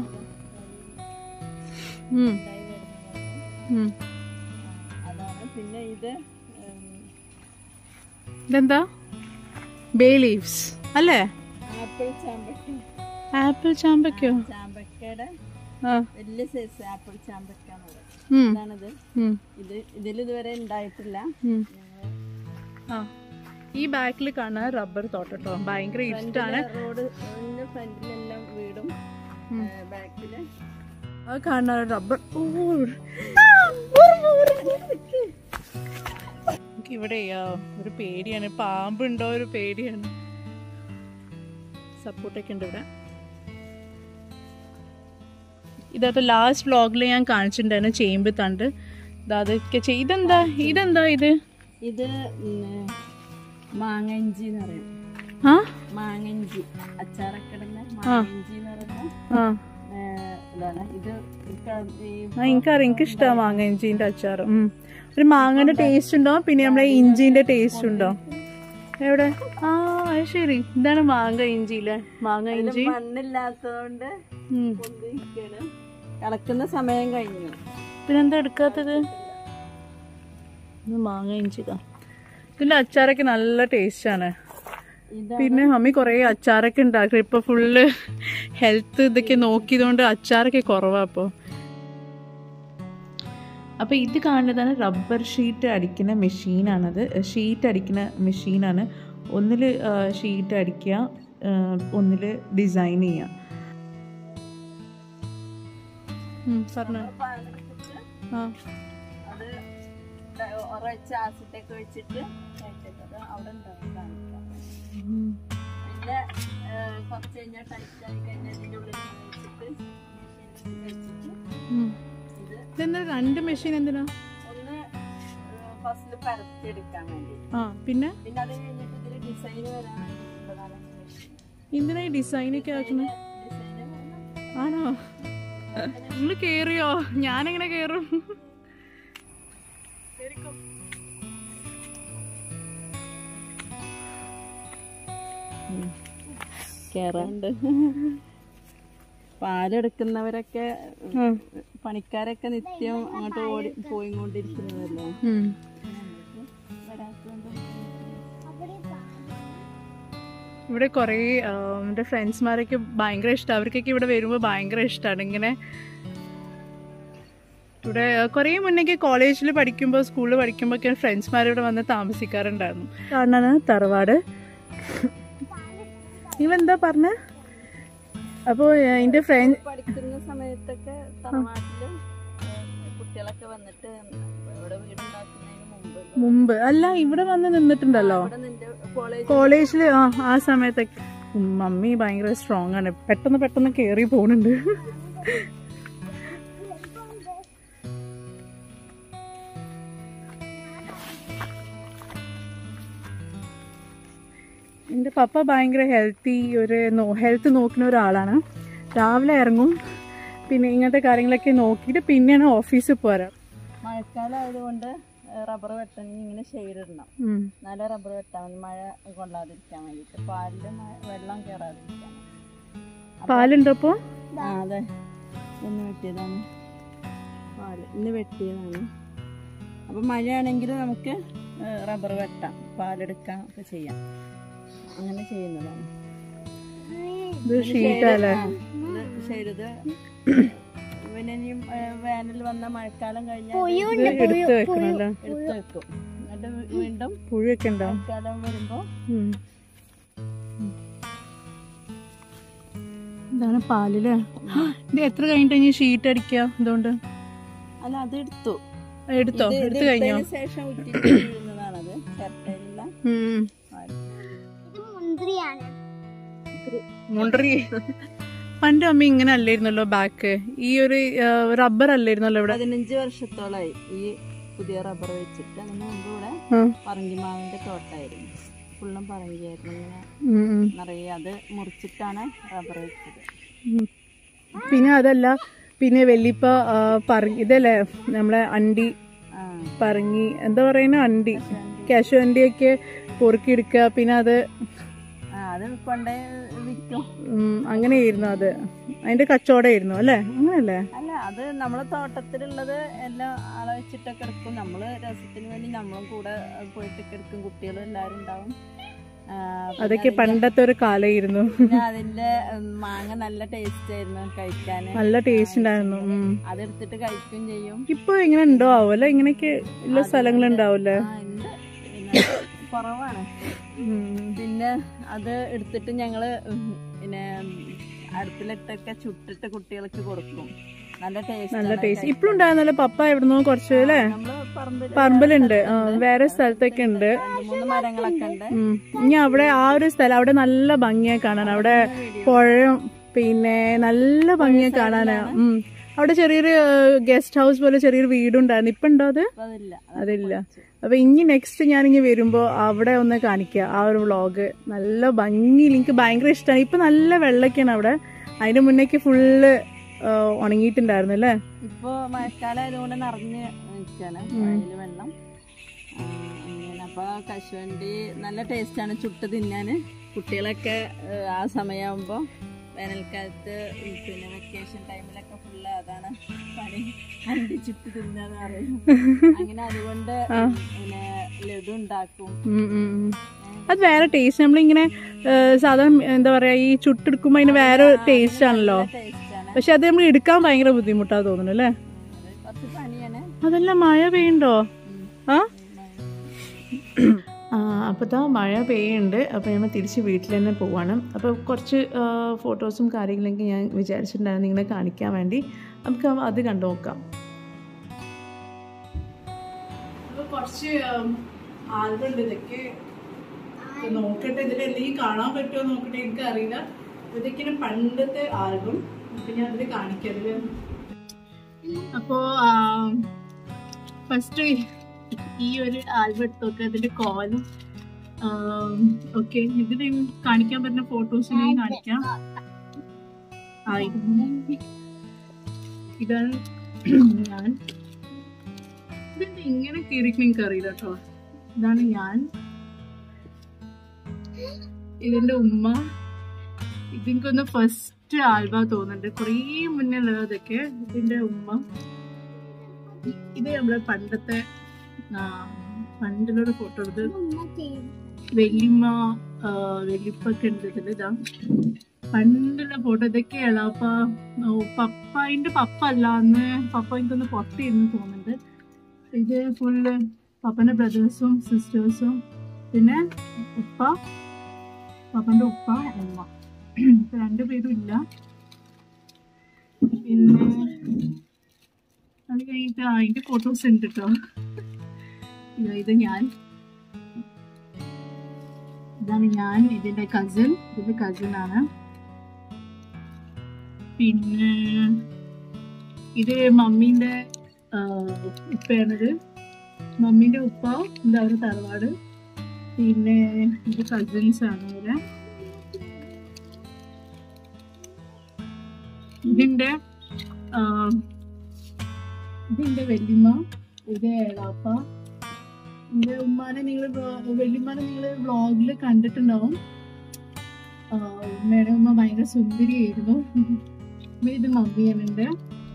ഉം, ഉണ്ടായി വരുന്നത് ഉം. അതാണ് പിന്നെ ഇത് ഉം, ഇതെന്താ ബേ ലീവ്സ് അല്ലേ ആപ്പിൾ ചാമ്പക്ക ആപ്പിൾ ചാമ്പക്കോ ചാമ്പക്കയുടെ ആ വലിയ സൈസ് ആപ്പിൾ ചാമ്പക്ക എന്ന് പറയും ഉം, ഇതാണിത് ഉം, ഇത് ഇതിൽ ഇതുവരെ ഉണ്ടായിട്ടില്ല ഉം. ഞങ്ങള് ആ ഈ ബാക്കിൽ കാണുന്ന റബ്ബർ തോട്ടട്ടോ ഭയങ്കര ഇഷ്ടമാണ് റോഡ് ഫ്രണ്ടിലെല്ലാം വീടും ബാക്കില് അത് കാണുന്ന റബ്ബർ എനിക്ക് ഇവിടെ ഒരു പേടിയാണ് പാമ്പുണ്ടോ ഒരു പേടിയാണ് സപ്പോർട്ടൊക്കെ ഉണ്ട് ഇവിടെ ഇതപ്പോ ലാസ്റ്റ് വ്ളോഗിൽ ഞാൻ കാണിച്ചിട്ടുണ്ടായിരുന്നു ചേമ്പ് തണ്ട് ദാ അതൊക്കെ ചെയ്- ഇതെന്താ ഇതെന്താ ഇത് ഇത് ഉം, മാങ്ങഞ്ചി എന്ന് പറയും ആ മാങ്ങഞ്ചി അച്ചാറൊക്കെ ഇടുന്ന മാങ്ങഞ്ചി എന്ന് പറയുന്ന ആ ഏ, ഇതാണ് ഇത് ഇക്ക- ഈ ആ എനിക്കറിയാം എനിക്ക് ഇഷ്ടമാണ് മാങ്ങ ഇഞ്ചിന്റെ അച്ചാർ ഉം. ഒരു മാങ്ങന്റെ ടേസ്റ്റ് ഉണ്ടോ പിന്നെ നമ്മളെ ഇഞ്ചിന്റെ ടേസ്റ്റ് ഉണ്ടോ എവിടെ ആ അത് ശരി ഇതാണ് മാങ്ങ ഇഞ്ചിയില്ലേ മാങ്ങ ഇഞ്ചി മണ്ണില്ലാത്തതുകൊണ്ട് ഉം. പൊന്തിരിക്കാണ് കളക്കുന്ന സമയം കഴിഞ്ഞു പിന്നെന്താ എടുക്കാത്തത് ഇത് മാങ്ങ ഇഞ്ചിതാ ഇതിന്റെ അച്ചാറൊക്കെ നല്ല ടേസ്റ്റ് ആണ് ഇത് പിന്നെ മമ്മി കുറേ അച്ചാറൊക്കെ ഉണ്ടാക്കും ഇപ്പൊ ഫുള്ള് ഹെൽത്ത് ഇതൊക്കെ നോക്കിയതുകൊണ്ട് അച്ചാറൊക്കെ കുറവാ ഇപ്പൊ അപ്പോൾ ഇത് കാണുന്നതാണ് റബ്ബർ ഷീറ്റ് അടിക്കുന്ന മെഷീനാണത് ഷീറ്റ് അടിക്കുന്ന മെഷീനാണ് ഒന്നിൽ ഷീറ്റ് അടിക്കുക ഒന്നിൽ ഡിസൈൻ ചെയ്യുക പറഞ്ഞോ പാലെടുത്തിട്ട് ആ അത് ഉറച്ച ആസിഡൊക്കെ വെച്ചിട്ട് കഴിച്ചത് അവിടെ ഉണ്ടാവും കാണിക്കാം. ഉം. പിന്നെ ഏഹ്, കുറച്ച് കഴിഞ്ഞാൽ ടൈറ്റ് ആയി കഴിഞ്ഞാൽ ഇതിൻ്റെ ഉള്ളിൽ വെച്ചിട്ട് മെഷീനിൽ വെച്ചിട്ട് ഉം. ഇത് ഇതെന്താ രണ്ട് മെഷീൻ എന്തിനാ ഒന്ന് ഫസ്റ്റിൽ പരത്തിയെടുക്കാൻ വേണ്ടി ആ പിന്നെ പിന്നെ അത് കഴിഞ്ഞിട്ട് ഇതിൽ ഡിസൈൻ വരാൻ വേണ്ടിയിട്ടുള്ളതാണ് മെഷീൻ എന്തിനാ ഈ ഡിസൈനൊക്കെ ആക്കുന്നത് ഡിസൈൻ ആണോ നിങ്ങൾ കേറിയോ ഞാനെങ്ങനെ കേറും കേറാണ്ട് പാലെടുക്കുന്നവരൊക്കെ ഉം. പണിക്കാരൊക്കെ നിത്യം അങ്ങോട്ട് ഓടി പോയിക്കൊണ്ടിരിക്കുന്നതല്ലേ ഉം. വരാത്തതുകൊണ്ട് ഇവിടെ കുറേ ആ, എൻ്റെ ഫ്രണ്ട്സ്മാരൊക്കെ ഭയങ്കര ഇഷ്ടം അവർക്കൊക്കെ ഇവിടെ വരുമ്പോൾ ഭയങ്കര ഇഷ്ടമാണ് ഇങ്ങനെ ഇവിടെ കുറേ മുന്നേക്ക് കോളേജിൽ പഠിക്കുമ്പോൾ സ്കൂളിൽ പഠിക്കുമ്പോൾ ഒക്കെ ഫ്രണ്ട്സ്മാർ ഇവിടെ വന്ന് താമസിക്കാറുണ്ടായിരുന്നു കാണാണ് തറവാട് നിങ്ങൾ എന്താ പറഞ്ഞ അപ്പോൾ എൻ്റെ ഫ്രണ്ട് പഠിക്കുന്ന സമയത്തൊക്കെ തറവാട്ടില് കുട്ടികളൊക്കെ വന്നിട്ട് ഇവിടെ വീടുണ്ടാക്കുന്നതിന് മുമ്പ് മുമ്പ് അല്ല ഇവിടെ വന്ന് നിന്നിട്ടുണ്ടല്ലോ ഇവിടെ നിന്റെ കോളേജ് കോളേജിൽ ആ ആ സമയത്തൊക്കെ ഉം, മമ്മി ഭയങ്കര സ്ട്രോങ് ആണ് പെട്ടെന്ന് പെട്ടെന്ന് കേറി പോകുന്നുണ്ട് എൻ്റെ പപ്പ ഭയങ്കര ഹെൽത്തി ഒരു ഹെൽത്ത് നോക്കുന്ന ഒരാളാണ് രാവിലെ ഇറങ്ങും പിന്നെ ഇങ്ങനത്തെ കാര്യങ്ങളൊക്കെ നോക്കിയിട്ട് പിന്നെയാണ് ഓഫീസിൽ പോരാ മഴക്കാലം ആയതുകൊണ്ട് റബ്ബർ വെട്ടണമെങ്കിൽ ഇങ്ങനെ ഷെയ്ഡ് ഇടണം ഉം. നല്ല റബ്ബർ വെട്ടാൻ മതി മഴ കൊള്ളാതിരിക്കാൻ വേണ്ടിയിട്ട് പാലിൽ മ- വെള്ളം കയറാതിരിക്കാൻ പാലുണ്ടപ്പോൾ ആ അതെ ഇന്ന് വെട്ടിയതാണ് പാല് ഇന്ന് വെട്ടിയതാണ് അപ്പം മഴയാണെങ്കിൽ നമുക്ക് റബ്ബർ വെട്ടാം പാലെടുക്കാം ഒക്കെ ചെയ്യാം അങ്ങനെ ചെയ്യുന്നതാണ് ഇത് ഷീറ്റല്ലേ ഷെയ്ഡ് ഇത് പിന്നെ ഇനിയും വേനൽ വന്ന മഴക്കാലം കഴിഞ്ഞാൽ ഇത് എടുത്ത് വെക്കണല്ലോ എടുത്ത് വെക്കും എന്നിട്ട് വീ- വീണ്ടും പുഴുവൊക്കെ ഉണ്ടാവും മഴക്കാലം വരുമ്പോൾ ഉം. ഇതാണ് പാലില് ഇത് എത്ര കഴിഞ്ഞിട്ട് ഇനി ഷീറ്റ് അടിക്കുക ഇതുകൊണ്ട് അല്ല അത് എടുത്തു എടുത്തോ ഇത് ഇത് എടുത്തു കഴിഞ്ഞോ എടുത്തതിന് ശേഷം ഉറ്റിട്ട് വീഴുന്നതാണത് ചിരട്ടയിലുള്ള ഉം. പാല്. മുണ്ടറി പണ്ട് അമ്മ ഇങ്ങനെ അല്ലായിരുന്നല്ലോ ബാക്ക് ഈ ഒരു റബ്ബർ അല്ലായിരുന്നല്ലോ ഇവിടെ പതിനഞ്ച് വർഷത്തോളായി ഈ പുതിയ റബ്ബർ വെച്ചിട്ട് അതിന് മുമ്പ് ഇവിടെ ഉം. പറങ്കിമാവിന്റെ തോട്ടായിരുന്നു ഫുള്ളും പറങ്കിയായിരുന്നു ഇങ്ങനെ ഉം, ഉം. നിറയെ അത് മുറിച്ചിട്ടാണ് റബ്ബർ വെച്ചത് ഉം. പിന്നെ അതല്ല പിന്നെ വെല്ലിപ്പ ആ, പറ- ഇതല്ലേ നമ്മളെ അണ്ടി ആ പറങ്ങി എന്താ പറയുന്ന അണ്ടി കാശു അണ്ടിയൊക്കെ പൊറുക്കിയെടുക്കുക പിന്നെ അത് ആ അത് കൊണ്ടേ വിൽക്കും ഉം, അങ്ങനെയായിരുന്നു അത് അതിന്റെ കച്ചവടമായിരുന്നു അല്ലേ അങ്ങനല്ലേ അല്ല അത് നമ്മളെ തോട്ടത്തിലുള്ളത് എല്ലാം ആളെ വെച്ചിട്ടൊക്കെ എടുക്കും നമ്മള് രസത്തിന് വേണ്ടി നമ്മളും കൂടെ പോയിട്ടൊക്കെ എടുക്കും കുട്ടികളും എല്ലാവരും ഉണ്ടാവും ആ, പിന്നെ അതൊക്കെ അതിന്റെ- പണ്ടത്തെ ഒരു കാലമായിരുന്നു പിന്നെ അതിന്റെ ഉം, മാങ്ങ നല്ല ടേസ്റ്റ് ആയിരുന്നു കഴിക്കാന് നല്ല ടേസ്റ്റ് ഉണ്ടായിരുന്നു ഉം. അതെടുത്തിട്ട് കഴിക്കുകയും ചെയ്യും ഇപ്പൊ ഇങ്ങനെ ഉണ്ടോ ആവല്ലേ ഇങ്ങനെയൊക്കെ ഉള്ള സ്ഥലങ്ങളുണ്ടാവൂലേ ആ ഉണ്ട് പിന്നെ കുറവാണ് ഉം. പിന്നെ അത് എടുത്തിട്ട് ഞങ്ങള് ഉം, പിന്നെ അടുപ്പിലിട്ടൊക്കെ ചുട്ടിട്ട് കുട്ടികൾക്ക് കൊടുക്കും നല്ല ടേസ്റ്റ് നല്ല ടേസ്റ്റ് ഇപ്പഴും ഉണ്ടായിരുന്നല്ലോ പപ്പ എവിടുന്നോ കുറച്ച് അല്ലേ നമ്മള് പറമ്പിൽ പറമ്പിലുണ്ട് ആ വേറെ സ്ഥലത്തൊക്കെ ഉണ്ട് രണ്ട് മൂന്ന് മരങ്ങളൊക്കെ ഉണ്ട് ഉം. ഇനി അവിടെ ആ ഒരു സ്ഥലം അവിടെ നല്ല ഭംഗിയായി കാണാൻ അവിടെ പുഴയും പിന്നെ നല്ല ഭംഗിയായി കാണാനാ ഉം അവിടെ ചെറിയൊരു ഗസ്റ്റ് ഹൗസ് പോലെ ചെറിയൊരു വീടുണ്ടായിരുന്നു ഇപ്പൊ ഉണ്ടോ അത് ഇപ്പൊ അതില്ല അതില്ല അപ്പൊ ഇനി നെക്സ്റ്റ് ഞാൻ ഇനി വരുമ്പോ അവിടെ ഒന്ന് കാണിക്കുക ആ ഒരു വ്ളോഗ് നല്ല ഭംഗിയിൽ എനിക്ക് ഭയങ്കര ഇഷ്ടമാണ് ഇപ്പൊ നല്ല വെള്ളമൊക്കെയാണ് അവിടെ അതിന്റെ മുന്നേക്ക് ഫുള്ള് ഉണങ്ങിയിട്ടുണ്ടായിരുന്നു അല്ലേ ഇപ്പൊ മഴക്കാലം ആയതുകൊണ്ട് നിറഞ്ഞ് നിൽക്കാണ് വയലില് വെള്ളം ആ, അങ്ങനെ അപ്പൊ കശുവണ്ടി നല്ല ടേസ്റ്റാണ് ചുട്ട് തിന്നാന് കുട്ടികളൊക്കെ ഏ, ആ സമയമാകുമ്പോ വേനൽക്കാലത്ത് ഉം പിന്നെ വെക്കേഷൻ ടൈമിലൊക്കെ ഫുള്ള് അതാണ് പണി അണ്ടി ചുട്ട് തിന്നാന്ന് പറയും അങ്ങനെ അതുകൊണ്ട് പിന്നെ ലഡു ഉണ്ടാക്കും ഉം, ഉം, ഉം. അത് വേറെ ടേസ്റ്റ് നമ്മളിങ്ങനെ ഏഹ്, സാധാരണ എന്താ പറയാ ഈ ചുട്ടെടുക്കുമ്പോ അതിന് വേറെ ടേസ്റ്റ് ആണല്ലോ ടേസ്റ്റാണ് പക്ഷെ അത് നമ്മൾ എടുക്കാൻ ഭയങ്കര ബുദ്ധിമുട്ടാ തോന്നുന്നു അല്ലേ അത് കുറച്ച് പണിയാണ് അതെല്ലാം മഴ പെയ്യുണ്ടോ ആ ആ അപ്പോൾ ഇതാ മഴ പെയ്യുന്നുണ്ട് അപ്പോൾ നമ്മൾ തിരിച്ച് വീട്ടിൽ തന്നെ പോവാണ് അപ്പോൾ കുറച്ച് ആ, ഫോട്ടോസും കാര്യങ്ങളൊക്കെ ഞാൻ വിചാരിച്ചിട്ടുണ്ടായിരുന്നു നിങ്ങളെ കാണിക്കാൻ വേണ്ടി നമുക്ക് അത് കണ്ടു നോക്കാം അപ്പോൾ കുറച്ച് ആൽബം ഉണ്ട് ഇതൊക്കെ ഇത് നോക്കട്ടെ ഇതിൽ എന്തെങ്കിലും കാണാൻ പറ്റുമോ നോക്കട്ടെ എനിക്ക് അറിയില്ല ഇതൊക്കെയാണ് പണ്ടത്തെ ആൽബം അപ്പം ഞാൻ അതിൽ കാണിക്കാം ഇതിൽ അപ്പോൾ ഫസ്റ്റ് ഈ ഒരു ആൽബം എടുത്തൊക്കെ അതിന്റെ കോലും ഓക്കെ ഇതിൽ കാണിക്കാൻ പറ്റുന്ന ഫോട്ടോസ് ഞാൻ കാണിക്കാം ആ, ഇത് ഇതാണ് ഞാൻ ഇതെന്താ ഇങ്ങനെ കീറിക്ക് എനിക്ക് അറിയില്ല കേട്ടോ ഇതാണ് ഞാൻ ഇതിന്റെ ഉമ്മ ഇതെനിക്കൊന്ന് ഫസ്റ്റ് ആൽബം തോന്നുന്നുണ്ട് കുറേ മുന്നേ ഉള്ളതൊക്കെ ഇതിന്റെ ഉമ്മ ഇത് നമ്മളെ പണ്ടത്തെ ആ, പണ്ടിലൊരു ഫോട്ടോ ഇത് വല്യമ്മ ആ, വല്യപ്പൊക്കെ ഉണ്ട് ഇതിൽ ഇതാ പണ്ടുള്ള ഫോട്ടോ ഇതൊക്കെ എളാപ്പ ഓ, പപ്പായിന്റെ പപ്പ അല്ല അന്ന് പപ്പ എനിക്കൊന്ന് പുറത്തിരുന്ന് തോന്നുന്നുണ്ട് ഇത് ഫുള്ള് പപ്പന്റെ ബ്രദേഴ്സും സിസ്റ്റേഴ്സും പിന്നെ ഉപ്പ പപ്പന്റെ ഉപ്പ ഉമ്മ ഇപ്പൊ രണ്ടുപേരും ഇല്ല പിന്നെ അത് കഴിഞ്ഞിട്ട് ആ, അതിന്റെ ഫോട്ടോസ് ഉണ്ട് കേട്ടോ ഇതാ ഇത് ഞാൻ ഇതാണ് ഞാൻ ഇതിന്റെ കസിൻ ഇതിന്റെ കസിൻ ആണ് പിന്നെ ഇത് മമ്മീന്റെ ആ, ഉപ്പയാണിത് മമ്മീന്റെ ഉപ്പ എന്താ ഒരു തറവാട് പിന്നെ ഇത് കസിൻസ് ആണ് ഇവിടെ ഇതിന്റെ ആ, ഇതിന്റെ വല്യമ്മ ഇത് ഏടാപ്പ എന്റെ ഉമ്മാനെ നിങ്ങൾ വല്യമ്മാനെ നിങ്ങൾ വ്ളോഗിൽ കണ്ടിട്ടുണ്ടാവും ആ, ഉമ്മയുടെ ഉമ്മ ഭയങ്കര സുന്ദരിയായിരുന്നു ഉമ്മ ഇത് മമ്മിയാണ് എന്റെ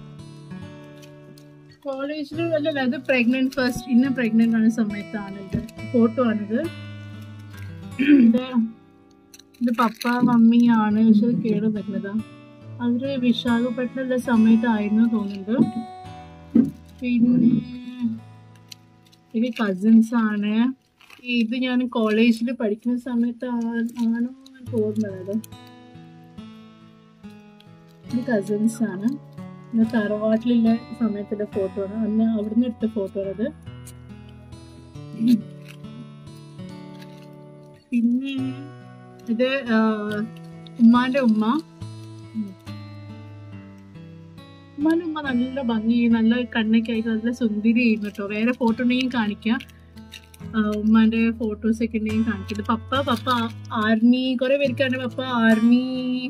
കോളേജിൽ അല്ലല്ല അത് പ്രഗ്നന്റ് ഫസ്റ്റ് ഇന്ന പ്രഗ്നന്റ് ആണ് സമയത്താണ് ഇത് ഫോട്ടോ ആണിത് ഇത് ഇത് പപ്പ മമ്മിയാണ് പക്ഷെ ഇത് കേട് വരുന്നതാ അവര് വിശാഖപട്ടണമുള്ള സമയത്തായിരുന്നു തോന്നുന്നുണ്ട് പിന്നെ ഇത് കസിൻസ് ആണ് ഇത് ഞാൻ കോളേജിൽ പഠിക്കുന്ന സമയത്ത് ആ- ആണോ എനിക്ക് ഓർമ്മയുള്ളത് ഇത് കസിൻസ് ആണ് ഇത് തറവാട്ടിലുള്ള സമയത്തുള്ള ഫോട്ടോ ആണ് അന്ന് അവിടുന്ന് എടുത്ത ഫോട്ടോ ആണത് പിന്നെ ഇത് ആ, ഉമ്മാന്റെ ഉമ്മ ഉമ്മാന്റെ ഉമ്മ നല്ല ഭംഗി നല്ല കണ്ണൊക്കെ ആയിട്ട് നല്ല സുന്ദരി ആയിരുന്നു കേട്ടോ വേറെ ഫോട്ടോ ഉണ്ടെങ്കിൽ കാണിക്കാം ആ, ഉമ്മാന്റെ ഫോട്ടോസ് ഒക്കെ ഉണ്ടെങ്കിൽ കാണിക്കുന്നത് പപ്പ പപ്പ ആർമി കുറെ പേർക്കാണ് പപ്പ ആർമി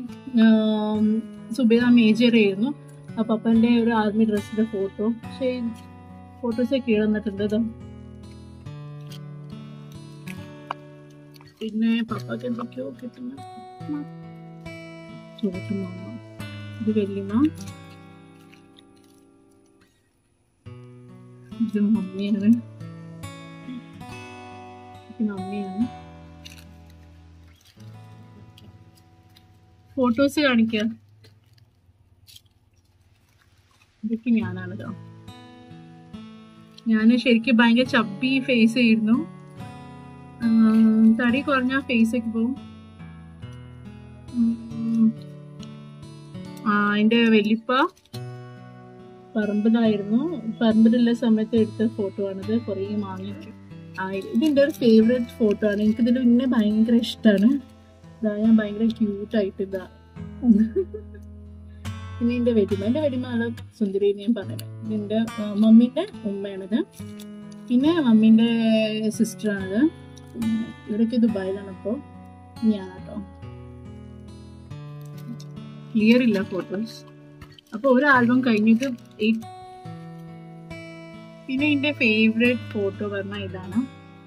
സുബേദ മേജർ ആയിരുന്നു ആ പപ്പന്റെ ഒരു ആർമി ഡ്രസ്സിന്റെ ഫോട്ടോ പക്ഷേ ഫോട്ടോസ് ഒക്കെ ഇടുന്നിട്ടുണ്ട് ഇതാ പിന്നെ പപ്പക്ക് എന്തൊക്കെയോ കിട്ടുന്ന ചോട്ടുമ്മ ഇത് വല്യമ്മ ഇത് മമ്മിയാണ് ഇത് മമ്മിയാണ് ഫോട്ടോസ് കാണിക്കുക ഇതൊക്കെ ഞാനാണ് കേട്ടോ ഞാൻ ശരിക്കും ഭയങ്കര ചപ്പി ഫേസ് ആയിരുന്നു ആം, തടി കുറഞ്ഞ ഫേസ് ഒക്കെ പോവും ഉം. ആ എന്റെ വല്യപ്പ പറമ്പിലായിരുന്നു പറമ്പിലുള്ള സമയത്ത് എടുത്ത ഫോട്ടോ ആണിത് കുറേ മാങ്ങയൊക്കെ ആയിരുന്നു ഇതെന്റെ ഒരു ഫേവറേറ്റ് ഫോട്ടോ ആണ് എനിക്ക് ഇതിൽ ഇന്നെ ഭയങ്കര ഇഷ്ടമാണ് ഇതാ ഞാൻ ഭയങ്കര ക്യൂട്ടായിട്ട് ഇതാ പിന്നെ എന്റെ വെടിമ എന്റെ വെടിമ നല്ല സുന്ദരി ഞാൻ പറഞ്ഞത് ഇതിന്റെ ആ, മമ്മീന്റെ ഉമ്മയാണിത് പിന്നെ മമ്മീന്റെ സിസ്റ്ററാണിത് പിന്നെ ഇവരൊക്കെ ദുബായിലാണ് ഇപ്പോൾ ഞാനാട്ടോ ക്ലിയർ ഇല്ല ഫോട്ടോസ് അപ്പൊ ഒരു ആൽബം കഴിഞ്ഞിട്ട് eight- പിന്നെ എന്റെ ഫേവറേറ്റ് ഫോട്ടോ പറഞ്ഞാൽ ഇതാണ്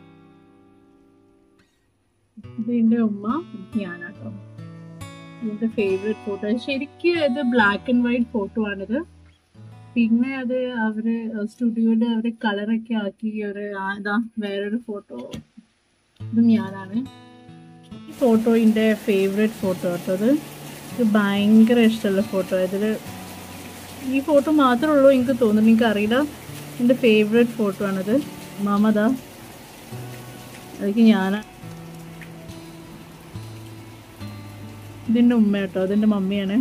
ഇത് എന്റെ ഉമ്മ ഞാനാട്ടോ എന്റെ ഫേവറേറ്റ് ഫോട്ടോ ശരിക്കും ഇത് ബ്ലാക്ക് ആൻഡ് വൈറ്റ് ഫോട്ടോ ആണിത് പിന്നെ അത് അവര് സ്റ്റുഡിയോയില് അവര് കളറൊക്കെ ആക്കി ഒരു ആ, ഇതാ വേറൊരു ഫോട്ടോ ഇതും ഞാനാണ് ഈ ഫോട്ടോ എൻ്റെ ഫേവറേറ്റ് ഫോട്ടോ കേട്ടോ അത് ഇത് ഭയങ്കര ഇഷ്ടമുള്ള ഫോട്ടോ ഇതിൽ ഈ ഫോട്ടോ മാത്രമേ ഉള്ളൂ എനിക്ക് തോന്നുന്നു എനിക്ക് അറിയില്ല എൻ്റെ ഫേവറേറ്റ് ഫോട്ടോ ആണത് മാമതാ അതൊക്കെ ഞാൻ ഇതിൻ്റെ ഉമ്മ കേട്ടോ അതിൻ്റെ മമ്മിയാണ്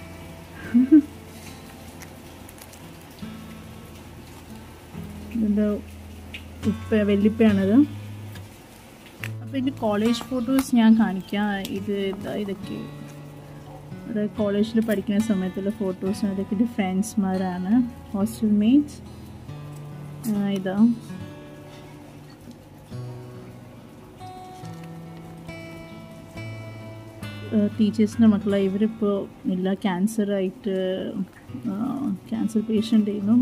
ഇതിൻ്റെ ഉപ്പ വല്യപ്പയാണത് അപ്പോൾ ഇതിൻ്റെ കോളേജ് ഫോട്ടോസ് ഞാൻ കാണിക്കാം ഇത് ഇതാ ഇതൊക്കെ ഇവിടെ കോളേജിൽ പഠിക്കുന്ന സമയത്തുള്ള ഫോട്ടോസ് അതൊക്കെ എൻ്റെ ഫ്രണ്ട്സ്മാരാണ് ഹോസ്റ്റൽ മേറ്റ്സ് ഇതാ ടീച്ചേഴ്സിൻ്റെ മക്കളെ ഇവരിപ്പോൾ ഇല്ല ക്യാൻസറായിട്ട് ക്യാൻസർ പേഷ്യൻ്റ് ആയിരുന്നു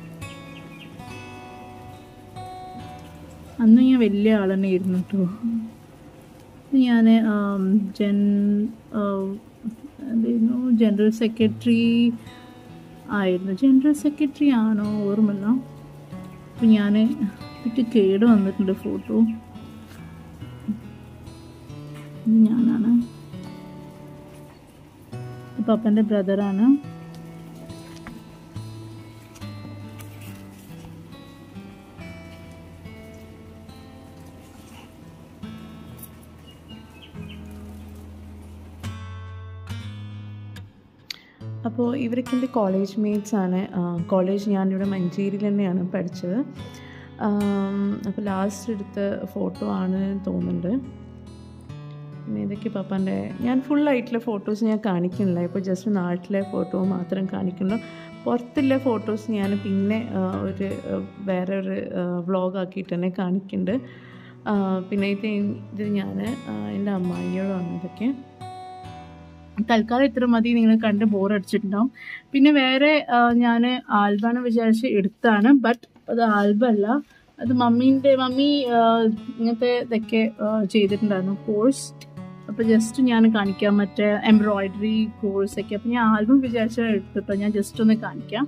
അന്ന് ഞാൻ വലിയ ആൾ തന്നെ ആയിരുന്നു കേട്ടോ ഞാൻ ജൻ എന്തായിരുന്നു ജനറൽ സെക്രട്ടറി ആയിരുന്നു ജനറൽ സെക്രട്ടറി ആണോ ഓർമ്മല്ല അപ്പം ഞാൻ ഇട്ട് കേട് വന്നിട്ടുണ്ട് ഫോട്ടോ ഇത് ഞാനാണ് പപ്പൻ്റെ ബ്രദറാണ് അപ്പോൾ ഇവരൊക്കെ എൻ്റെ കോളേജ് മേറ്റ്സ് ആണ് കോളേജ് ഞാനിവിടെ മഞ്ചേരിയിൽ തന്നെയാണ് പഠിച്ചത് അപ്പോൾ ലാസ്റ്റ് എടുത്ത ഫോട്ടോ ആണ് തോന്നുന്നുണ്ട് പിന്നെ ഇതൊക്കെ പപ്പാൻ്റെ ഞാൻ ഫുള്ളായിട്ടുള്ള ഫോട്ടോസ് ഞാൻ കാണിക്കുന്നില്ല ഇപ്പോൾ ജസ്റ്റ് നാട്ടിലെ ഫോട്ടോ മാത്രം കാണിക്കുന്നു പുറത്തുള്ള ഫോട്ടോസ് ഞാൻ പിന്നെ ആ, ഒരു ആ, വേറെ ഒരു വ്ളോഗ് ആക്കിയിട്ട് തന്നെ കാണിക്കുന്നുണ്ട് ആ, പിന്നെ ഇത് ഇത് ഞാൻ എൻ്റെ അമ്മായിയോടാണ് ഇതൊക്കെ തൽക്കാലം ഇത്ര മതി നിങ്ങൾ കണ്ട് ബോർ അടിച്ചിട്ടുണ്ടാവും പിന്നെ വേറെ ഞാൻ ആൽബാണ് വിചാരിച്ച് എടുത്താണ് ബട്ട് അത് ആൽബല്ല അത് മമ്മീൻ്റെ മമ്മി ആ, ഇങ്ങനത്തെ ഇതൊക്കെ ആ, ചെയ്തിട്ടുണ്ടായിരുന്നു കോഴ്സ് അപ്പോൾ ജസ്റ്റ് ഞാൻ കാണിക്കാം മറ്റേ എംബ്രോയിഡറി കോഴ്സ് ഒക്കെ അപ്പോൾ ഞാൻ ആൽബം വിചാരിച്ച എടുത്തിട്ടോ ഞാൻ ജസ്റ്റ് ഒന്ന് കാണിക്കാം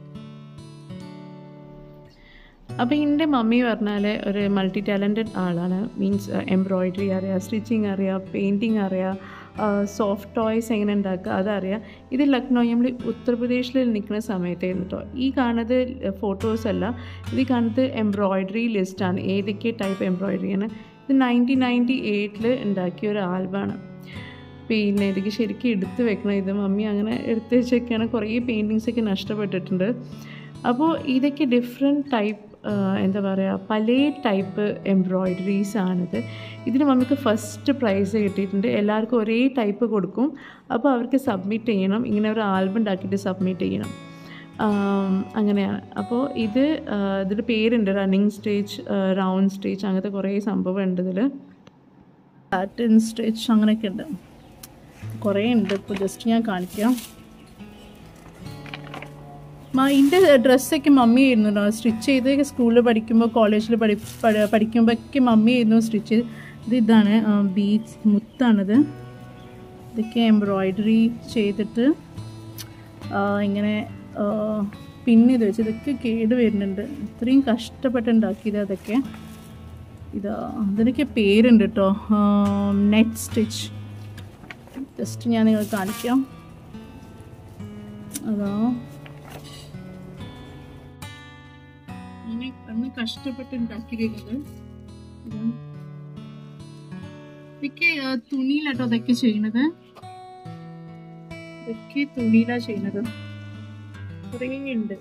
അപ്പോൾ എൻ്റെ മമ്മി പറഞ്ഞാൽ ഒരു മൾട്ടി ടാലൻറ്റഡ് ആളാണ് മീൻസ് എംബ്രോയിഡറി അറിയാം സ്റ്റിച്ചിങ് അറിയാം പെയിൻറ്റിങ് അറിയാം സോഫ്റ്റ് ടോയ്സ് എങ്ങനെ ഉണ്ടാക്കുക അതറിയാം ഇത് ലക്നൗ നമ്മൾ ഉത്തർപ്രദേശിൽ നിൽക്കുന്ന സമയത്തായിരുന്നു കേട്ടോ ഈ കാണുന്നത് ഫോട്ടോസ് അല്ല ഇത് കാണുന്നത് എംബ്രോയിഡറി ലിസ്റ്റാണ് ഏതൊക്കെ ടൈപ്പ് എംബ്രോയിഡറിയാണ് ഇത് നയൻറ്റീൻ നയൻറ്റി എയ്റ്റിൽ ഉണ്ടാക്കിയ ഒരു ആൽബമാണ് പിന്നെ ഇതൊക്കെ ശരിക്കും എടുത്ത് വെക്കണം ഇത് മമ്മി അങ്ങനെ എടുത്ത് വെച്ചൊക്കെയാണ് കുറേ പെയിൻറ്റിങ്സ് ഒക്കെ നഷ്ടപ്പെട്ടിട്ടുണ്ട് അപ്പോൾ ഇതൊക്കെ ഡിഫറെൻറ്റ് ടൈപ്പ് എന്താ പറയുക പല ടൈപ്പ് എംബ്രോയിഡറീസ് ആണിത് ഇതിന് മമ്മിക്ക് ഫസ്റ്റ് പ്രൈസ് കിട്ടിയിട്ടുണ്ട് എല്ലാവർക്കും ഒരേ ടൈപ്പ് കൊടുക്കും അപ്പോൾ അവർക്ക് സബ്മിറ്റ് ചെയ്യണം ഇങ്ങനെ ഒരു ആൽബം ഉണ്ടാക്കിയിട്ട് സബ്മിറ്റ് ചെയ്യണം ആം, അങ്ങനെയാണ് അപ്പോൾ ഇത് ആ, ഇതിൻ്റെ പേരുണ്ട് റണ്ണിങ് സ്റ്റേജ് റൗണ്ട് സ്റ്റേജ് അങ്ങനത്തെ കുറേ സംഭവം ഉണ്ട് ഇതിൽ പാറ്റേൺ സ്റ്റിച്ച് അങ്ങനെയൊക്കെ ഉണ്ട് കുറേ ഉണ്ട് ഇപ്പോൾ ജസ്റ്റ് ഞാൻ കാണിക്കാം എൻ്റെ ഡ്രസ്സൊക്കെ മമ്മി ആയിരുന്നു സ്റ്റിച്ച് ചെയ്ത് സ്കൂളിൽ പഠിക്കുമ്പോൾ കോളേജിൽ പഠി പഠ- പഠിക്കുമ്പോഴൊക്കെ മമ്മി ആയിരുന്നു സ്റ്റിച്ച് ചെയ്ത് ഇത് ഇതാണ് ബീച്ച് മുത്താണിത് ഇതൊക്കെ എംബ്രോയിഡറി ചെയ്തിട്ട് ആ, ഇങ്ങനെ പിന്നെ ഇത് വെച്ച് ഇതൊക്കെ കേട് വരുന്നുണ്ട് ഇത്രയും കഷ്ടപ്പെട്ടുണ്ടാക്കിയത് അതൊക്കെ ഇതാ അതിനൊക്കെ പേരുണ്ട് കേട്ടോ നെറ്റ് സ്റ്റിച്ച് ജസ്റ്റ് ഞാൻ നിങ്ങൾ കാണിക്കാം അതാ ഇങ്ങനെ അന്ന് കഷ്ടപ്പെട്ട് ഉണ്ടാക്കിയിരിക്കുന്നത് ഇതാ. ഇതൊക്കെ ആ, തുണിയിലാട്ടോ അതൊക്കെ ചെയ്യണത് ഇതൊക്കെ തുണിയിലാ ചെയ്യണത് കുറേ ഉണ്ട്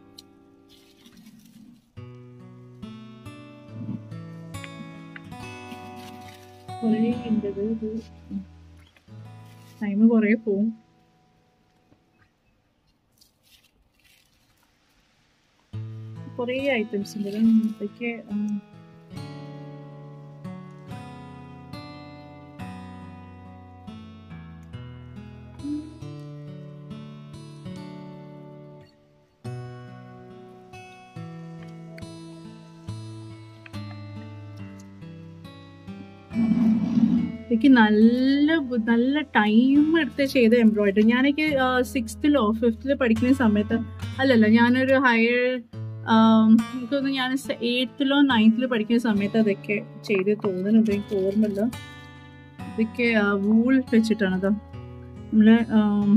കുറേ ഉണ്ട് ഇത് ഇത് ടൈം കുറേ പോവും കുറേ ഐറ്റംസ് ഉണ്ട് ഇത് ഇതൊക്കെ ഉം, എനിക്ക് നല്ല ബു- നല്ല ടൈം എടുത്ത് ചെയ്ത എംബ്രോയിഡറി ഞാനൊക്കെ സിക്സ്ത്തിലോ ഫിഫ്ത്തിലോ പഠിക്കുന്ന സമയത്ത് അല്ലല്ല ഞാനൊരു ഹയർ എനിക്ക് തോന്നുന്നു ഞാൻ എയ്ത്തിലോ നയൻത്തിലോ പഠിക്കുന്ന സമയത്ത് അതൊക്കെ ചെയ്ത് തോന്നുന്നുണ്ട് എനിക്ക് ഓർമ്മയില്ല ഇതൊക്കെ വൂൾ വെച്ചിട്ടാണത് നമ്മള് ആം,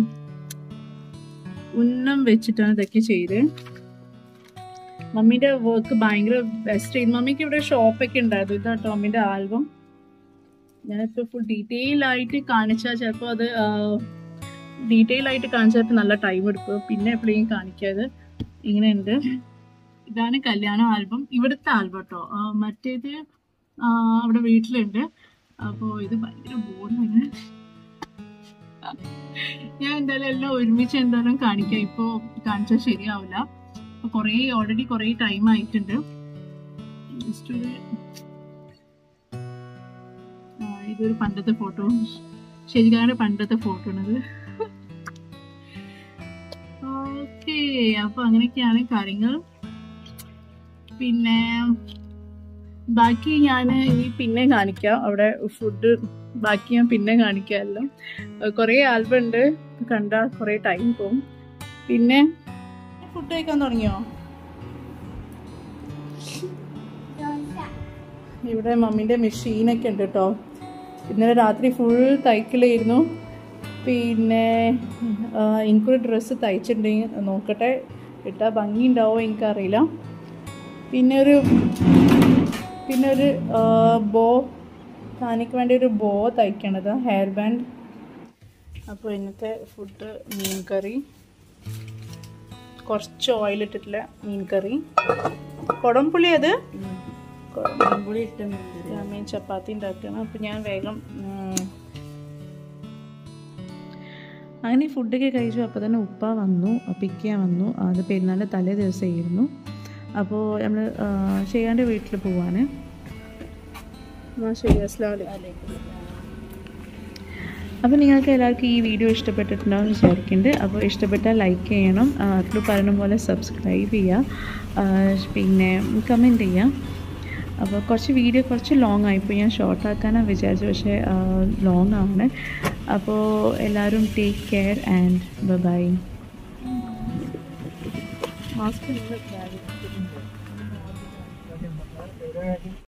ഉന്നം വെച്ചിട്ടാണ് ഇതൊക്കെ ചെയ്ത് മമ്മീന്റെ വർക്ക് ഭയങ്കര ബെസ്റ്റ് ചെയ്തു മമ്മിക്ക് ഇവിടെ ഷോപ്പൊക്കെ ഉണ്ടായിരുന്നു ഇതാട്ടോ മമ്മീന്റെ ആൽബം ഞാനിപ്പോൾ ഫുൾ ഡീറ്റെയിൽ ആയിട്ട് കാണിച്ചാൽ ചിലപ്പോൾ അത് ഡീറ്റെയിൽ ആയിട്ട് കാണിച്ചാൽ നല്ല ടൈം എടുക്കും പിന്നെ എപ്പോഴേക്കും കാണിക്കാതെ ഇങ്ങനെയുണ്ട് ഇതാണ് കല്യാണ ആൽബം ഇവിടുത്തെ ആൽബം കേട്ടോ മറ്റേത് ആ, അവിടെ വീട്ടിലുണ്ട് അപ്പോൾ ഇത് ഭയങ്കര ബോറാണ് ഞാൻ എന്തായാലും എല്ലാം ഒരുമിച്ച് എന്തായാലും കാണിക്കാം ഇപ്പോൾ കാണിച്ചാൽ ശരിയാവില്ല അപ്പോൾ കുറേ ഓൾറെഡി കുറേ ടൈം ആയിട്ടുണ്ട് ജസ്റ്റ് ഒരു ആ, ഇതൊരു പണ്ടത്തെ ഫോട്ടോ ശരിക്കാണ് പണ്ടത്തെ ഫോട്ടോ ആണത് ഓക്കെ അപ്പൊ അങ്ങനെയൊക്കെയാണ് കാര്യങ്ങൾ പിന്നെ ബാക്കി ഞാൻ ഇനി പിന്നെ കാണിക്കാം അവിടെ ഫുഡ് ബാക്കി ഞാൻ പിന്നെ കാണിക്കാമല്ലോ കുറേ ആൽബം ഉണ്ട് കണ്ടാൽ കുറേ ടൈം പോകും പിന്നെ ഫുഡ് കഴിക്കാൻ തുടങ്ങിയോ ഇവിടെ മമ്മീൻ്റെ മെഷീനൊക്കെ ഉണ്ട് കേട്ടോ ഇന്നലെ രാത്രി ഫുൾ തയ്ക്കലായിരുന്നു പിന്നെ ആ, എനിക്കൊരു ഡ്രസ്സ് തയ്ച്ചിട്ടുണ്ടെങ്കിൽ നോക്കട്ടെ ഇട്ടാൽ ഭംഗി ഉണ്ടാവോ എനിക്കറിയില്ല പിന്നെ ഒരു പിന്നെ ഒരു ആ, ബോ താനിക്ക് വേണ്ടി ഒരു ബോ തയ്ക്കണത് ഹെയർ ബാൻഡ് അപ്പോൾ ഇന്നത്തെ ഫുഡ് മീൻ കറി കുറച്ച് ഓയിൽ ഇട്ടിട്ടില്ല മീൻ കറി കുടംപുളി അത് പുളി ഇട്ട മീൻ കറി ഞാൻ ചപ്പാത്തി ഉണ്ടാക്കണം അപ്പോൾ ഞാൻ വേഗം ഉം, അങ്ങനെ ഫുഡൊക്കെ കഴിച്ചു അപ്പോൾ തന്നെ ഉപ്പ വന്നു പിക്കാൻ വന്നു അത് പെരുന്നാളിൻ്റെ തലേ ദിവസമായിരുന്നു അപ്പോൾ നമ്മൾ ചെയ്യാണ്ട് വീട്ടിൽ പോവാണ് എന്നാൽ ശരി അസ്ലാം വലൈക്കും അപ്പോൾ നിങ്ങൾക്ക് എല്ലാവർക്കും ഈ വീഡിയോ ഇഷ്ടപ്പെട്ടിട്ടുണ്ടാവും എന്ന് വിചാരിക്കുന്നുണ്ട് അപ്പോൾ ഇഷ്ടപ്പെട്ടാൽ ലൈക്ക് ചെയ്യണം അതിൽ പറയുന്ന പോലെ സബ്സ്ക്രൈബ് ചെയ്യുക ആ, പിന്നെ കമൻറ്റ് ചെയ്യാം അപ്പോൾ കുറച്ച് വീഡിയോ കുറച്ച് ലോങ് ആയിപ്പോൾ ഞാൻ ഷോർട്ട് ആക്കാനാണ് വിചാരിച്ചു പക്ഷേ ലോങ് ആണ് അപ്പോൾ എല്ലാവരും take care and bye mask